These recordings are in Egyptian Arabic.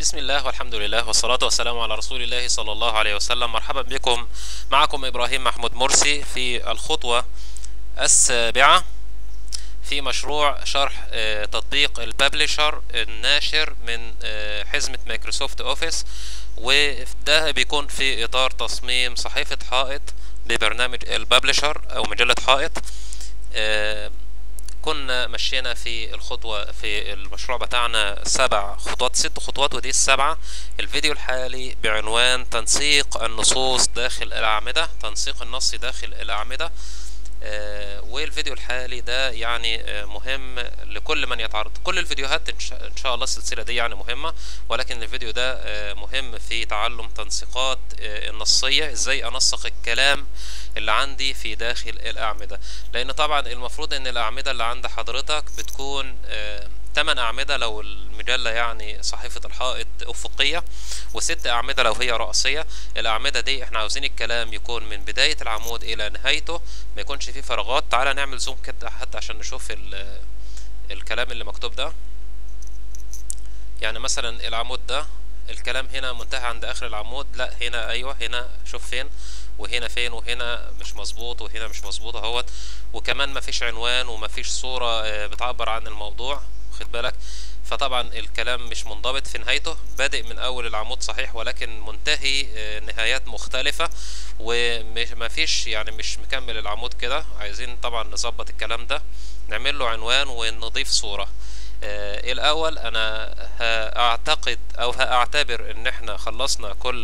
بسم الله والحمد لله والصلاة والسلام على رسول الله صلى الله عليه وسلم مرحبا بكم معكم إبراهيم محمود مرسي في الخطوة السابعة في مشروع شرح آه، تطبيق الببلشر الناشر من آه، حزمة مايكروسوفت اوفيس وده بيكون في إطار تصميم صحيفة حائط ببرنامج الببلشر أو مجلة حائط آه، كنا مشينا في الخطوة في المشروع بتاعنا سبع خطوات ست خطوات ودي السبعة الفيديو الحالي بعنوان تنسيق النصوص داخل الأعمدة تنسيق النص داخل الأعمدة آه، والفيديو الحالي ده يعني آه، مهم لكل من يتعرض كل الفيديوهات إن شاء- إن شاء الله السلسلة دي يعني مهمة ولكن الفيديو ده آه، مهم في تعلم تنسيقات آه، النصية ازاي انسق الكلام اللي عندي في داخل الأعمدة لأن طبعا المفروض إن الأعمدة اللي عند حضرتك بتكون آه، تمن أعمدة لو المجلة يعني صحيفة الحائط أفقية وست أعمدة لو هي رأسية الأعمدة دي احنا عاوزين الكلام يكون من بداية العمود إلى نهايته ما يكونش فيه فراغات تعالى نعمل زوم كده حتى عشان نشوف ال- الكلام اللي مكتوب ده يعني مثلا العمود ده الكلام هنا منتهى عند اخر العمود لا هنا ايوه هنا شوف فين وهنا فين وهنا مش مظبوط وهنا مش مظبوط اهوت وكمان مفيش عنوان ومفيش صورة آه، بتعبر عن الموضوع واخد بالك فطبعا الكلام مش منضبط في نهايته بادئ من اول العمود صحيح ولكن منتهي آه، نهايات مختلفة ومش مفيش يعني مش مكمل العمود كده عايزين طبعا نظبط الكلام ده نعمل له عنوان ونضيف صورة آه الاول انا هاعتقد او هاعتبر ان احنا خلصنا كل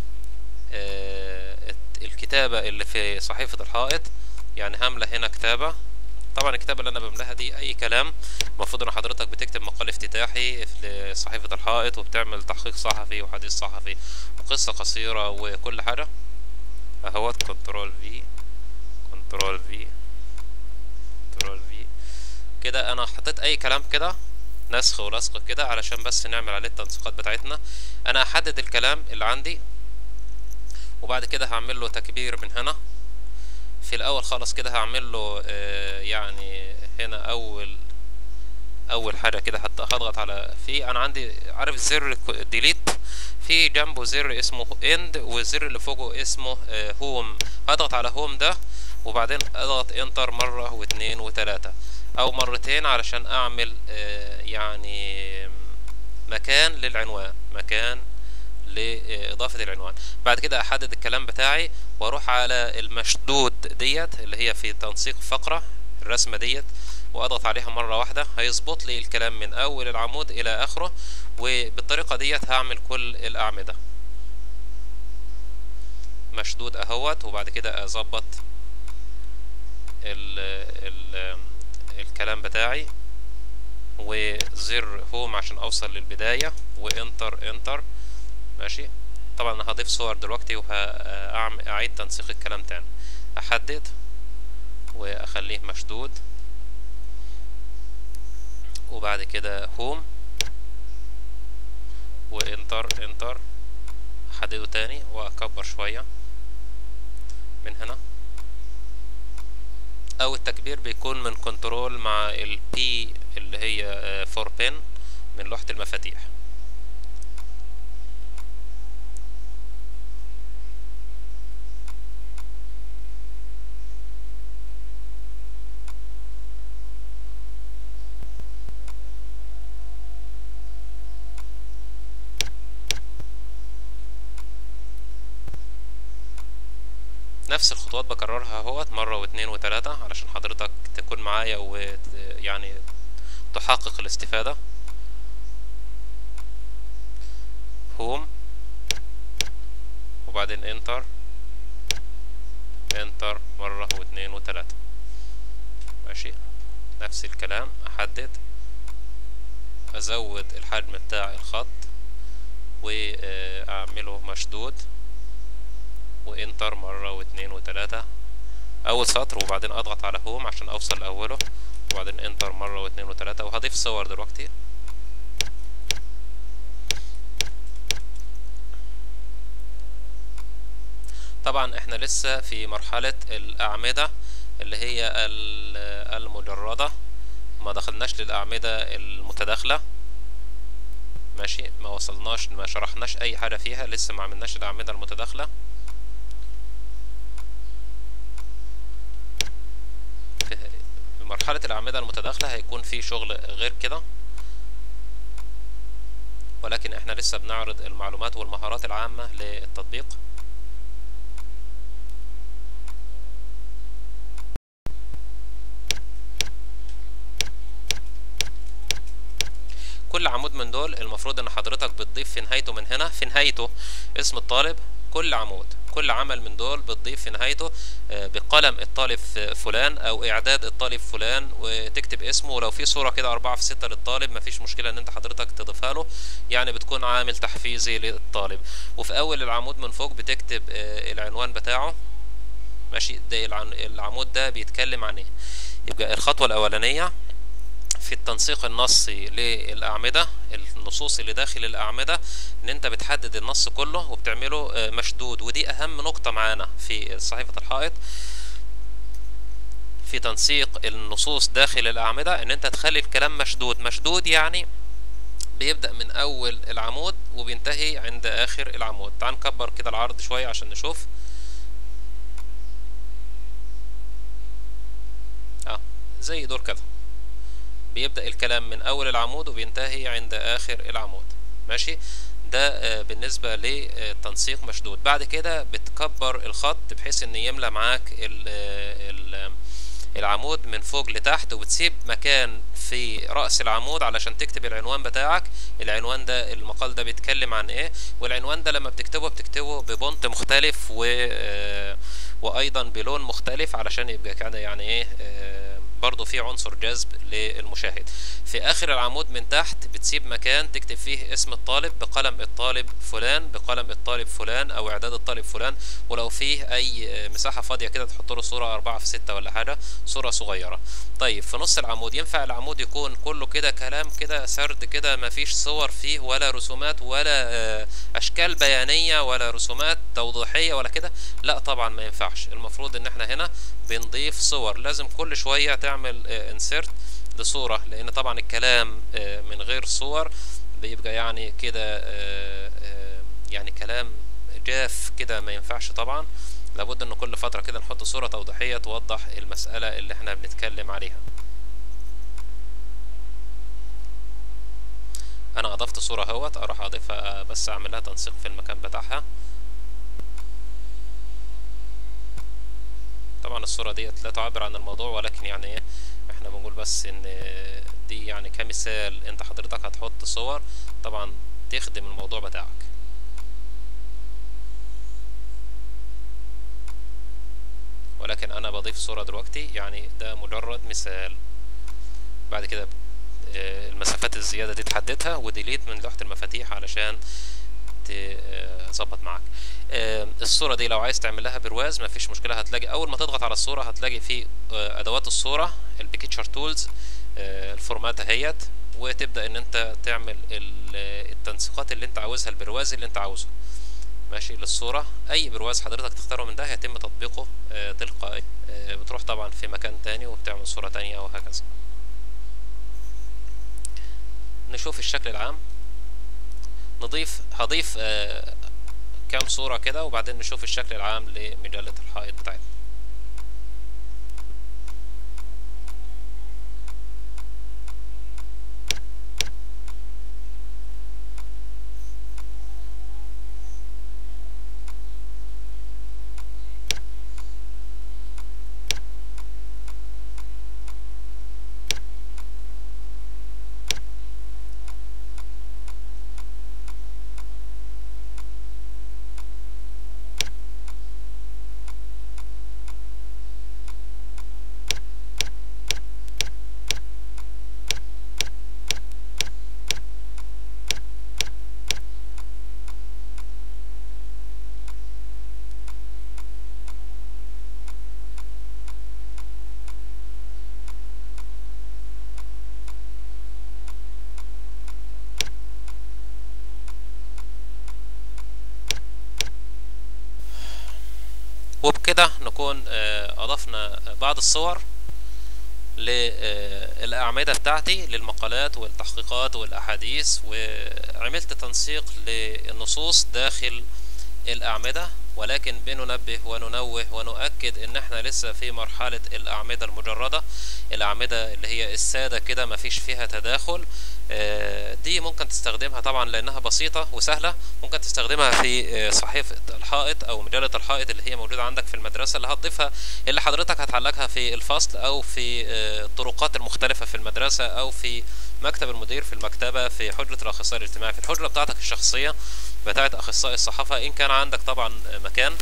آه الت- الكتابة اللي في صحيفة الحائط يعني هملى هنا كتابة طبعا الكتابة اللي انا بملاها دي اي كلام المفروض ان حضرتك بتكتب مقال افتتاحي في صحيفة الحائط وبتعمل تحقيق صحفي وحديث صحفي وقصة قصيرة وكل حاجة اهوت كنترول في كنترول في كنترول في كده انا حطيت اي كلام كده نسخ ولصق كده علشان بس نعمل عليه التنسيقات بتاعتنا انا هحدد الكلام اللي عندي وبعد كده هعمل له تكبير من هنا في الاول خالص كده هعمل له آه، يعني هنا اول اول حاجه كده حتى هضغط على في انا عندي عارف زر ديليت في جنبه زر اسمه اند والزر اللي فوقه اسمه هوم هضغط على هوم ده وبعدين اضغط انتر مره واتنين وتلاته او مرتين علشان اعمل آه، يعني مكان للعنوان مكان لإضافة العنوان بعد كده أحدد الكلام بتاعي وأروح على المشدود ديت اللي هي في تنسيق فقرة الرسمة ديت وأضغط عليها مرة واحدة هيظبط لي الكلام من أول العمود إلى آخره وبالطريقة ديت هعمل كل الأعمدة مشدود أهوت وبعد كده أظبط ال ال الكلام بتاعي وزر هوم عشان اوصل للبداية وانتر انتر ماشي طبعا انا هضيف صور دلوقتي وهأعمل اعيد تنسيق الكلام تاني احدد واخليه مشدود وبعد كده هوم وانتر انتر احدده تاني واكبر شوية من هنا او التكبير بيكون من كنترول مع البي اللي هي فور بين من لوحة المفاتيح نفس الخطوات بكررها اهوت مرة واتنين وتلاتة علشان حضرتك تكون معايا ويعني تحقق الاستفادة هوم وبعدين انتر انتر مرة واتنين وتلاتة ماشي نفس الكلام احدد ازود الحجم بتاع الخط واعمله مشدود وانتر مرة واتنين وتلاتة اول سطر وبعدين اضغط على هوم عشان اوصل لاوله وبعدين انتر مرة واتنين وتلاتة وهضيف صور دلوقتي طبعا احنا لسه في مرحلة الاعمدة اللي هي ال- المجردة ما دخلناش للاعمدة المتداخلة ماشي ما وصلناش ما شرحناش اي حاجة فيها لسه ما عملناش الاعمدة المتداخلة في في مرحلة الاعمدة المتداخلة هيكون في شغل غير كده ولكن احنا لسه بنعرض المعلومات والمهارات العامة للتطبيق كل عمود من دول المفروض ان حضرتك بتضيف في نهايته من هنا في نهايته اسم الطالب كل عمود كل عمل من دول بتضيف في نهايته آه، بقلم الطالب فلان او اعداد الطالب فلان وتكتب اسمه ولو في صورة كده اربعة في ستة للطالب مفيش مشكلة ان انت حضرتك تضيفها له يعني بتكون عامل تحفيزي للطالب وفي اول العمود من فوق بتكتب آه، العنوان بتاعه ماشي ده العن- العمود ده بيتكلم عن ايه يبقى الخطوة الاولانية في التنسيق النصي للأعمدة النصوص اللي داخل الأعمدة إن أنت بتحدد النص كله وبتعمله آه، مشدود ودي أهم نقطة معانا في صحيفة الحائط في تنسيق النصوص داخل الأعمدة إن أنت تخلي الكلام مشدود مشدود يعني بيبدأ من أول العمود وبينتهي عند آخر العمود تعال نكبر كده العرض شوية عشان نشوف اه زي دول كده بيبدأ الكلام من أول العمود وبينتهي عند آخر العمود ماشي ده آه، بالنسبة لتنسيق مشدود بعد كده بتكبر الخط بحيث ان يملى معاك ال ال العمود من فوق لتحت وبتسيب مكان في رأس العمود علشان تكتب العنوان بتاعك العنوان ده المقال ده بيتكلم عن ايه والعنوان ده لما بتكتبه بتكتبه ببونت مختلف و آه، وايضا بلون مختلف علشان يبقى كده يعني ايه آه، برضو في عنصر جذب للمشاهد في اخر العمود من تحت بتسيب مكان تكتب فيه اسم الطالب بقلم الطالب فلان بقلم الطالب فلان او اعداد الطالب فلان ولو فيه اي آه، مساحة فاضية كده تحط له صورة اربعة في ستة ولا حاجة صورة صغيرة طيب في نص العمود ينفع العمود يكون كله كده كلام كده سرد كده مفيش صور فيه ولا رسومات ولا آه، اشكال بيانية ولا رسومات توضيحية ولا كده لا طبعا ما ينفعش المفروض ان احنا هنا بنضيف صور لازم كل شوية تعمل انسيرت لصورة لان طبعا الكلام آه، من غير صور بيبقى يعني كده آه، آه، يعني كلام جاف كده ما ينفعش طبعا لابد ان كل فترة كده نحط صورة توضيحية توضح المسألة اللي احنا بنتكلم عليها انا اضفت صورة اهوت اروح اضيفها بس اعمل لها تنسيق في المكان بتاعها طبعا الصورة ديت لا تعبر عن الموضوع ولكن يعني ايه احنا بنقول بس ان دي يعني كمثال انت حضرتك هتحط صور طبعا تخدم الموضوع بتاعك ولكن انا بضيف صورة دلوقتي يعني ده مجرد مثال بعد كده آه، المسافات الزيادة دي تحددها وديليت من لوحة المفاتيح علشان تظبط معاك آه، الصورة دي لو عايز تعمل لها برواز مفيش مشكلة هتلاقي أول ما تضغط على الصورة هتلاقي في آه، أدوات الصورة البيكتشر تولز الفورمات اهيت وتبدأ إن أنت تعمل ال- التنسيقات اللي أنت عاوزها البرواز اللي أنت عاوزه ماشي للصورة أي برواز حضرتك تختاره من ده هيتم تطبيقه آه، تلقائي آه، بتروح طبعا في مكان تاني وبتعمل صورة تانية وهكذا نشوف الشكل العام نضيف هضيف آه، كام صورة كده وبعدين نشوف الشكل العام لمجلة الحائط بتاعتنا وبكده نكون آه، أضفنا بعض الصور للأعمدة بتاعتي للمقالات والتحقيقات والأحاديث وعملت تنسيق للنصوص داخل الأعمدة ولكن بننبه وننوه ونؤكد ان احنا لسه في مرحلة الاعمدة المجردة الاعمدة اللي هي السادة كده مفيش فيها تداخل دي ممكن تستخدمها طبعا لانها بسيطة وسهلة ممكن تستخدمها في صحيفة الحائط او مجلة الحائط اللي هي موجودة عندك في المدرسة اللي هتضيفها اللي حضرتك هتعلقها في الفصل او في الطرقات المختلفة في المدرسة او في مكتب المدير في المكتبة في حجرة الاخصائي الاجتماعي في الحجرة بتاعتك الشخصية بتاعت اخصائي الصحافة ان كان عندك طبعا مكان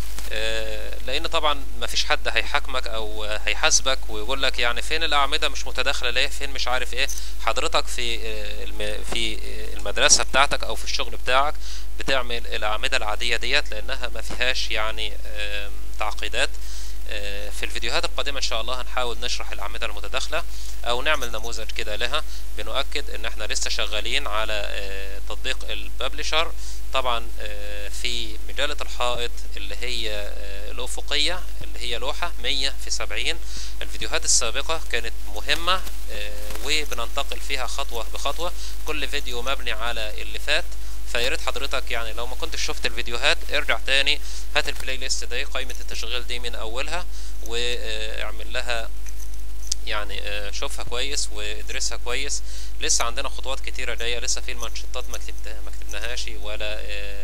لان طبعا ما فيش حد هيحاكمك او هيحاسبك ويقول لك يعني فين الاعمده مش متداخله ليه فين مش عارف ايه حضرتك في في المدرسه بتاعتك او في الشغل بتاعك بتعمل الاعمده العاديه ديت لانها ما فيهاش يعني تعقيدات في الفيديوهات القادمة إن شاء الله هنحاول نشرح الأعمدة المتداخلة أو نعمل نموذج كده لها بنؤكد إن إحنا لسه شغالين على تطبيق الببلشر طبعا في مجلة الحائط اللي هي الأفقية اللي هي لوحة 100 في 70 الفيديوهات السابقة كانت مهمة وبننتقل فيها خطوة بخطوة كل فيديو مبني على اللي فات فياريت حضرتك يعني لو ما كنتش شفت الفيديوهات ارجع تاني هات البلاي ليست دي قائمة التشغيل دي من أولها واعمل لها يعني شوفها كويس وادرسها كويس لسه عندنا خطوات كتيرة جاية لسه في المانشطات ما كتبناهاش ولا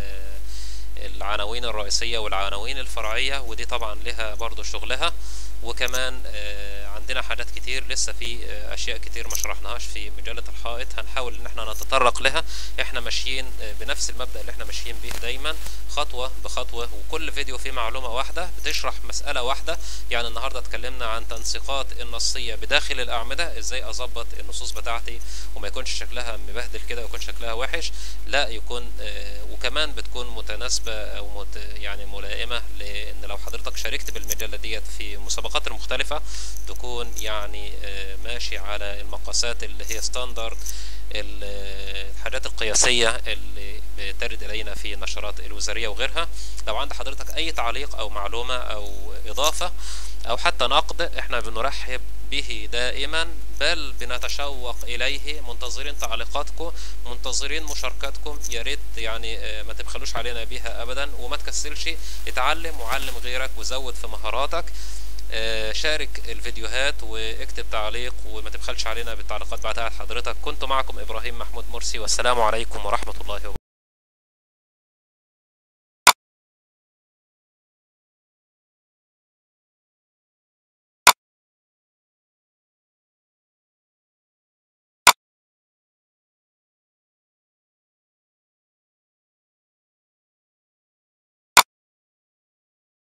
العناوين الرئيسية والعناوين الفرعية ودي طبعا لها برضو شغلها وكمان عندنا حاجات كتير لسه في اشياء كتير ما شرحناهاش في مجله الحائط هنحاول ان احنا نتطرق لها احنا ماشيين بنفس المبدا اللي احنا ماشيين بيه دايما خطوه بخطوه وكل فيديو فيه معلومه واحده بتشرح مساله واحده يعني النهارده اتكلمنا عن تنسيقات النصيه بداخل الاعمده ازاي اظبط النصوص بتاعتي وما يكونش شكلها مبهدل كده ويكون شكلها وحش لا يكون وكمان بتكون متناسبه او مت يعني ملائمه لان لو حضرتك شاركت بالمجله ديت في مسابقات المختلفه تكون يعني ماشي على المقاسات اللي هي ستاندرد الحاجات القياسية اللي بترد إلينا في النشرات الوزارية وغيرها لو عند حضرتك أي تعليق أو معلومة أو إضافة أو حتى نقد إحنا بنرحب به دائما بل بنتشوق إليه منتظرين تعليقاتكم منتظرين مشاركاتكم يا ريت يعني ما تبخلوش علينا بيها أبدا وما تكسلش اتعلم وعلم غيرك وزود في مهاراتك شارك الفيديوهات واكتب تعليق وما تبخلش علينا بالتعليقات بتاعت حضرتك كنت معكم ابراهيم محمود مرسي والسلام عليكم ورحمه الله وبركاته